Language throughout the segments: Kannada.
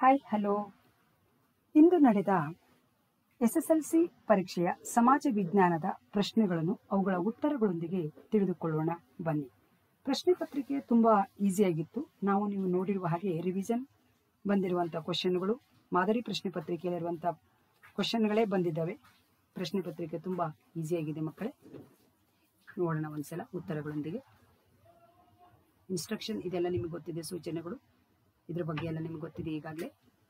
ಹಾಯ್ ಹಲೋ ಇಂದು ನಡೆದ ಎಸ್ಎಸ್ಎಲ್ಸಿ ಪರೀಕ್ಷೆಯ ಸಮಾಜ ವಿಜ್ಞಾನದ ಪ್ರಶ್ನೆಗಳನ್ನು ಅವುಗಳ ಉತ್ತರಗಳೊಂದಿಗೆ ತಿಳಿದುಕೊಳ್ಳೋಣ ಬನ್ನಿ ಪ್ರಶ್ನೆ ಪತ್ರಿಕೆ ತುಂಬ ಈಸಿಯಾಗಿತ್ತು ನಾವು ನೀವು ನೋಡಿರುವ ಹಾಗೆ ರಿವಿಷನ್ ಬಂದಿರುವಂಥ ಕ್ವಶನ್ಗಳು ಮಾದರಿ ಪ್ರಶ್ನೆ ಪತ್ರಿಕೆಯಲ್ಲಿರುವಂಥ ಕ್ವಶನ್ಗಳೇ ಬಂದಿದ್ದಾವೆ ಪ್ರಶ್ನೆ ಪತ್ರಿಕೆ ತುಂಬ ಈಸಿಯಾಗಿದೆ ಮಕ್ಕಳೇ ನೋಡೋಣ ಒಂದ್ಸಲ ಉತ್ತರಗಳೊಂದಿಗೆ ಇನ್ಸ್ಟ್ರಕ್ಷನ್ ಇದೆಲ್ಲ ನಿಮಗೆ ಗೊತ್ತಿದೆ ಸೂಚನೆಗಳು ಇದ್ರ ಬಗ್ಗೆ ಎಲ್ಲ ನಿಮಗೆ ಗೊತ್ತಿದೆ ಈಗಾಗಲೇ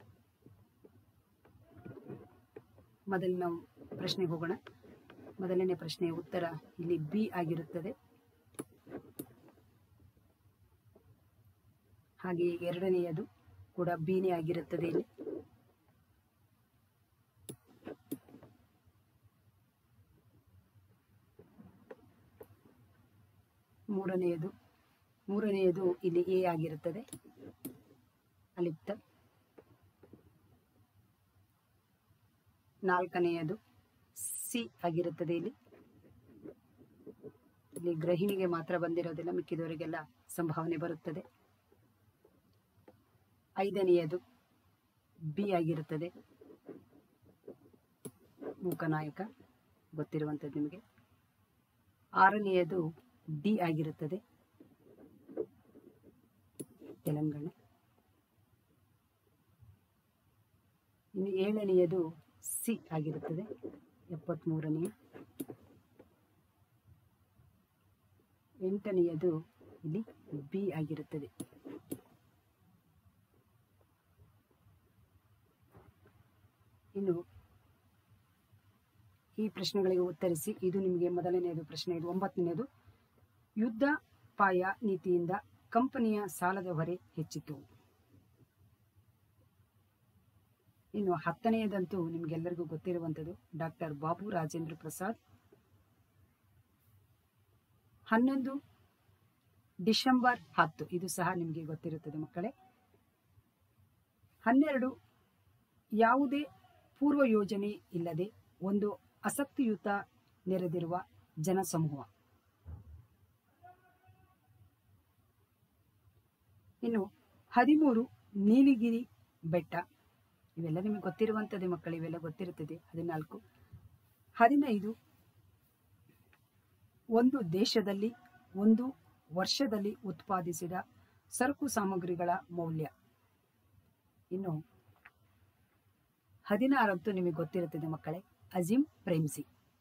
ಮೊದಲು ನಾವು ಪ್ರಶ್ನೆಗೆ ಹೋಗೋಣ ಮೊದಲನೇ ಪ್ರಶ್ನೆಯ ಉತ್ತರ ಇಲ್ಲಿ ಬಿ ಆಗಿರುತ್ತದೆ ಹಾಗೆ ಎರಡನೆಯದು ಕೂಡ ಬಿನೇ ಆಗಿರುತ್ತದೆ ಇಲ್ಲಿ ಮೂರನೆಯದು ಮೂರನೆಯದು ಇಲ್ಲಿ ಎ ಆಗಿರುತ್ತದೆ ಅಲಿಪ್ತ ನಾಲ್ಕನೆಯದು ಸಿ ಆಗಿರುತ್ತದೆ ಇಲ್ಲಿ ಇಲ್ಲಿ ಗೃಹಿಣಿಗೆ ಮಾತ್ರ ಬಂದಿರೋದಿಲ್ಲ ಮಿಕ್ಕಿದವರಿಗೆಲ್ಲ ಸಂಭಾವನೆ ಬರುತ್ತದೆ ಐದನೆಯದು ಬಿ ಆಗಿರುತ್ತದೆ ಮೂಕನಾಯಕ ಗೊತ್ತಿರುವಂಥದ್ದು ನಿಮಗೆ ಆರನೆಯದು ಡಿ ಆಗಿರುತ್ತದೆ ತೆಲಂಗಾಣ ಇನ್ನು ಏಳನೆಯದು ಸಿ ಆಗಿರುತ್ತದೆ ಎಪ್ಪತ್ತ್ಮೂರನೆಯ ಎಂಟನೆಯದು ಇಲ್ಲಿ ಬಿ ಆಗಿರುತ್ತದೆ ಇನ್ನು ಈ ಪ್ರಶ್ನೆಗಳಿಗೆ ಉತ್ತರಿಸಿ ಇದು ನಿಮಗೆ ಮೊದಲನೆಯದು ಪ್ರಶ್ನೆ ಇದು ಒಂಬತ್ತನೆಯದು ಯುದ್ಧ ಪಾಯ ನೀತಿಯಿಂದ ಕಂಪನಿಯ ಸಾಲದ ಹೊರೆ ಹೆಚ್ಚಿತು ಇನ್ನು ಹತ್ತನೆಯದಂತೂ ನಿಮಗೆಲ್ಲರಿಗೂ ಗೊತ್ತಿರುವಂಥದ್ದು ಡಾಕ್ಟರ್ ಬಾಬು ರಾಜೇಂದ್ರ ಪ್ರಸಾದ್ ಹನ್ನೊಂದು ಡಿಸೆಂಬರ್ ಹತ್ತು ಇದು ಸಹ ನಿಮಗೆ ಗೊತ್ತಿರುತ್ತದೆ ಮಕ್ಕಳೇ ಹನ್ನೆರಡು ಯಾವುದೇ ಪೂರ್ವ ಯೋಜನೆ ಇಲ್ಲದೆ ಒಂದು ಆಸಕ್ತಿಯುತ ನೆರೆದಿರುವ ಜನಸಮೂಹ ಇನ್ನು ಹದಿಮೂರು ನೀಲಿಗಿರಿ ಬೆಟ್ಟ ಇವೆಲ್ಲ ನಿಮಗೆ ಗೊತ್ತಿರುವಂಥದ್ದೇ ಮಕ್ಕಳು ಇವೆಲ್ಲ ಗೊತ್ತಿರುತ್ತದೆ ಹದಿನಾಲ್ಕು ಹದಿನೈದು ಒಂದು ದೇಶದಲ್ಲಿ ಒಂದು ವರ್ಷದಲ್ಲಿ ಉತ್ಪಾದಿಸಿದ ಸರಕು ಸಾಮಗ್ರಿಗಳ ಮೌಲ್ಯ ಇನ್ನು ಹದಿನಾರಂತೂ ನಿಮಗೆ ಗೊತ್ತಿರುತ್ತದೆ ಮಕ್ಕಳೇ ಅಜಿಮ್ ಪ್ರೇಮ್ಸಿ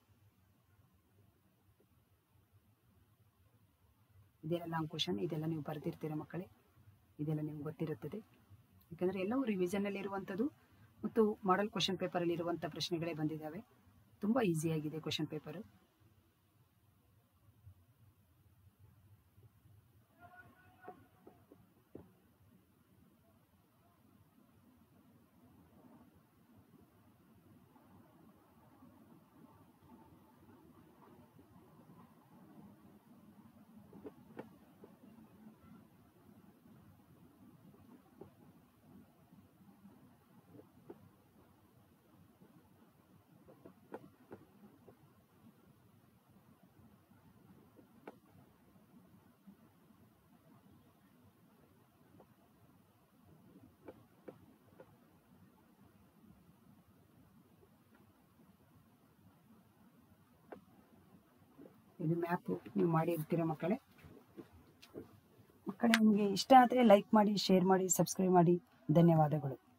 ಇದೆಲ್ಲ ಲಾಂಗ್ ಕ್ವಶನ್ ಇದೆಲ್ಲ ನೀವು ಬರೆದಿರ್ತೀರ ಮಕ್ಕಳೇ ಇದೆಲ್ಲ ನಿಮ್ಗೆ ಗೊತ್ತಿರುತ್ತದೆ ಯಾಕಂದರೆ ಎಲ್ಲವೂ ರಿವಿಷನಲ್ಲಿ ಇರುವಂಥದ್ದು ಮತ್ತು ಮಾಡೆಲ್ ಕ್ವಶನ್ ಪೇಪರಲ್ಲಿ ಇರುವಂಥ ಪ್ರಶ್ನೆಗಳೇ ಬಂದಿದ್ದಾವೆ ತುಂಬ ಈಸಿಯಾಗಿದೆ ಕ್ವಶನ್ ಪೇಪರು ಇದು ಮ್ಯಾಪು ನೀವು ಮಾಡಿರ್ತೀರ ಮಕ್ಕಳೇ ಮಕ್ಕಳೇ ನಿಮಗೆ ಇಷ್ಟ ಆದರೆ ಲೈಕ್ ಮಾಡಿ ಶೇರ್ ಮಾಡಿ ಸಬ್ಸ್ಕ್ರೈಬ್ ಮಾಡಿ ಧನ್ಯವಾದಗಳು